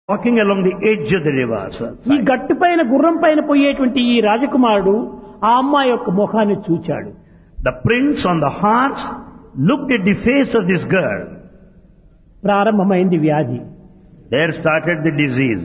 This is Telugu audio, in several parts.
walking along the edge of the river. So, ఈ గట్టు పైన గుర్రం పైన పోయేటువంటి ఈ రాజకుమారుడు ఆ అమ్మాయి యొక్క ముఖాన్ని చూచాడు the prince on the horse looked at the face of this girl. ప్రారంభమైంది వ్యాధి There started the disease.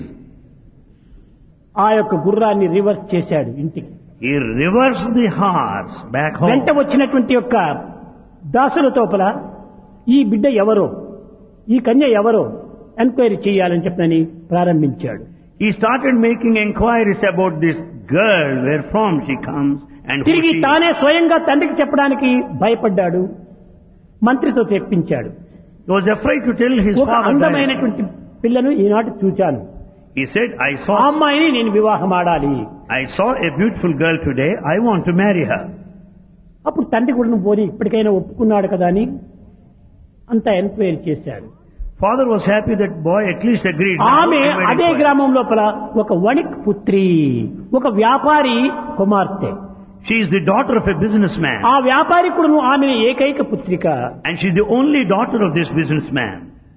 ఆ యొక్క గుర్రాన్ని రివర్స్ చేశాడు ఇంటికి He reversed the horse back వెంట home. వచ్చినటువంటి యొక్క దాసుల తోపల ఈ బిడ్డ ఎవరో ఈ కన్య ఎవరో ఎంక్వైరీ చేయాలని చెప్పని ప్రారంభించాడు He started making inquiries about this girl, where from she comes and who తిరిగి she is. తానే స్వయంగా తండ్రికి చెప్పడానికి భయపడ్డాడు మంత్రితో తెప్పించాడు He was afraid to tell his ఒక father. that. అందమైనటువంటి పిల్లను ఈనాటి చూచాను He said, I ఆ saw, అమ్మాయిని నేను వివాహం ఆడాలి I saw a beautiful girl today. I want to marry her. అప్పుడు తండ్రి కూడా పోని ఇప్పటికైనా ఒప్పుకున్నాడు కదా అని అంతా ఎంక్వైరీ చేశాడు Father was happy that boy at least agreed. Now ఆమె he made అదే inquiry. గ్రామం లోపల ఒక వణిక్ పుత్రి ఒక వ్యాపారి కుమార్తె She is the daughter of a businessman. ఆ వ్యాపారి కూడాను ఆమె ఏకైక పుత్రిక And she's the only daughter of this businessman.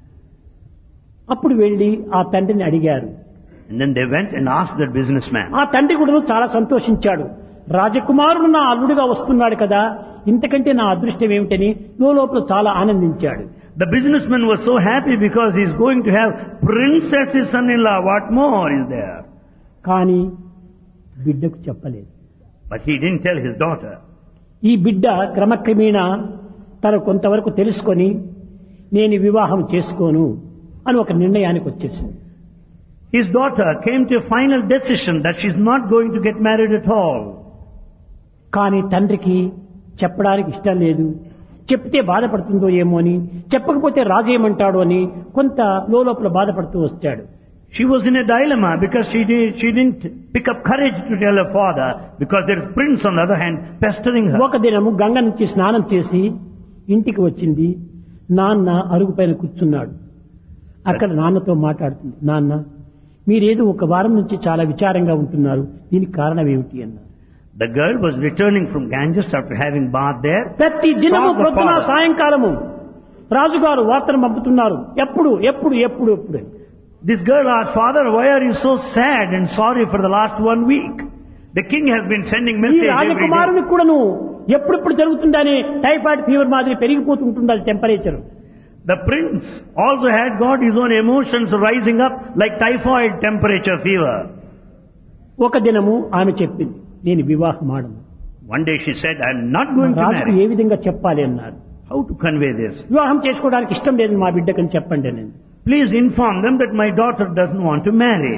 అప్పుడు వెళ్లి ఆ తండ్రిని అడిగారు And then they went and asked that businessman. ఆ తండ్రి కూడాను చాలా సంతోషించాడు రాజకుమారుడు నా అల్లుడుగా వస్తున్నాడు కదా ఇంతకంటే నా అదృష్టం ఏమిటని లోపల చాలా ఆనందించాడు The businessman was so happy because he's going to have princess his son-in-law. What more is there? కానీ బిడ్డకు చెప్పలేదు But he didn't tell his daughter. ఈ బిడ్డ క్రమక్రమేణా తను కొంతవరకు తెలుసుకొని నేను ఈ వివాహం చేసుకోను అని ఒక నిర్ణయానికి వచ్చేసింది His daughter came to a final decision that she's not going to get married at all. కానీ తండ్రికి చెప్పడానికి ఇష్టం లేదు చెప్తే బాధపడుతుందో ఏమో అని చెప్పకపోతే రాజు ఏమంటాడో అని కొంత లోపల బాధపడుతూ వచ్చాడు She was in a dilemma because she, did, she didn't pick up courage to tell her father because there is prince on the other hand pestering her. ఒక దినము గంగ నుంచి స్నానం చేసి ఇంటికి వచ్చింది నాన్న అరుగు పైన కూర్చున్నాడు అక్కడ నాన్నతో మాట్లాడుతుంది నాన్న మీరేదో ఒక వారం నుంచి చాలా విచారంగా ఉంటున్నారు దీనికి కారణం ఏమిటి అన్నారు The girl was returning from Ganges after having bath there. ప్రతి దినము Saw the ప్రొద్దున father. సాయంకాలము రాజుగారు వార్తను పంపుతున్నారు ఎప్పుడు ఎప్పుడు ఎప్పుడు ఎప్పుడు అని. This girl asked, Father, why are you so sad and sorry for the last one week? The king has been sending ఈ message every day. రాజకుమారుని కూడాను ఎప్పుడెప్పుడు జరుగుతుందని టైఫాయిడ్ ఫీవర్ మాదిరి పెరిగిపోతుంటుంది అది temperature The prince also had got his own emotions rising up like typhoid temperature fever. ఒక దినము ఆమె చెప్పింది నేను వివాహం ఆడను One day she said, I'm not going to రాజుకు marry. ఏ విధంగా చెప్పాలి అన్నారు How to convey this? వివాహం చేసుకోవడానికి ఇష్టం లేదు మా బిడ్డకని చెప్పండి నేను Please inform them that my daughter doesn't want to marry.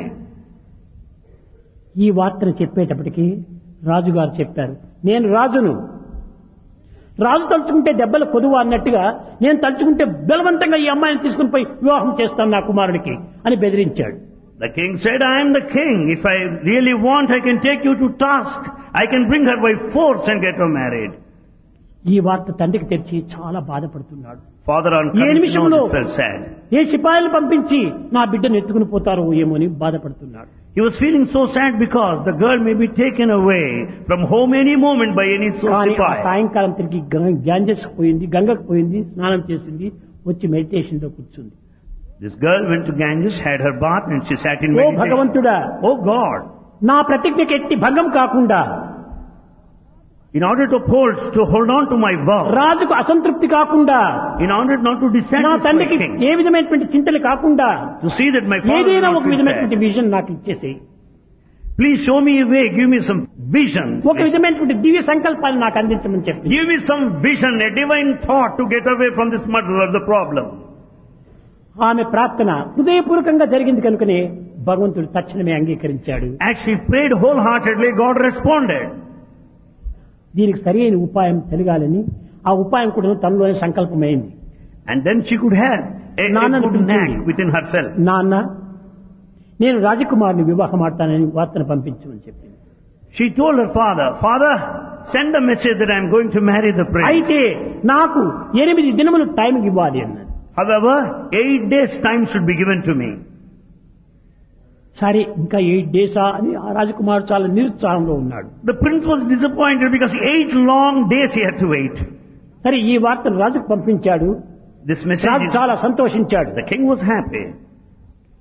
ఈ వార్తను చెప్పేటప్పటికి రాజుగారు చెప్పారు నేను రాజును రాజు తలుచుకుంటే దెబ్బల కొదువు అన్నట్టుగా నేను తలుచుకుంటే బలవంతంగా ఈ అమ్మాయిని తీసుకుని పోయి వివాహం చేస్తాను నా కుమారుడికి అని బెదిరించాడు The king said, I am the king. If I really want, I can take you to task. I can bring her by force and get her married. ఈ వార్త తండ్రికి తెరిచి చాలా బాధపడుతున్నాడు Father on A coming to know నిమిషంలో this felt sad. ఏ సిపాయిలు పంపించి నా బిడ్డను ఎత్తుకుని పోతారో ఏమో అని బాధపడుతున్నాడు He was feeling so sad because the girl may be taken away from home any moment by any so కానీ ఆ sipai. సాయంకాలం తిరిగి గం- గ్యాంజెస్ పోయింది గంగకు పోయింది స్నానం చేసింది వచ్చి మెడిటేషన్ లో కూర్చుంది This girl went to Ganges, had her bath and she sat in oh meditation. భగవంతుడా Oh God, నా ప్రతిజ్ఞకి ఎట్టి భంగం కాకుండా in order to hold, to hold on to my vow, రాజుకు అసంతృప్తి కాకుండా in order not to నా dissatisfy తండ్రికి king, ఏ విధమైనటువంటి చింతలు కాకుండా to see that my father ఏదైనా will ఒక not feel విధమైనటువంటి sad. విజన్ నాకు ఇచ్చేసి Please show me a way, give me some vision. ఒక విధమైనటువంటి దివ్య సంకల్పాన్ని నాకు అందించమని చెప్పి Give me some vision, a divine thought to get away from this muddle of the problem. ఆమె ప్రార్థన హృదయపూర్వకంగా జరిగింది కనుకనే భగవంతుడు తక్షణమే అంగీకరించాడు As she prayed wholeheartedly, God responded. దీనికి సరైన ఉపాయం తెలియాలని ఆ ఉపాయం కూడా తనలోనే సంకల్పమైంది And then she could have a, a నాన్నను good పిలిచింది. knack within herself. నాన్న నేను రాజకుమారుని వివాహం ఆడతానని వార్తను పంపించమని చెప్పింది She told her father, Father, send a message that I am going to marry the prince. అయితే నాకు ఎనిమిది దినములు టైం ఇవ్వాలి అన్నది However, eight days time should be given to me. సరే ఇంకా ఎయిట్ డేసా అని ఆ రాజకుమారుడు చాలా నిరుత్సాహంలో ఉన్నాడు The prince was disappointed because eight long days he had to wait. సరే ఈ వార్తను రాజుకు పంపించాడు This message రాజు is, చాలా సంతోషించాడు the king was happy.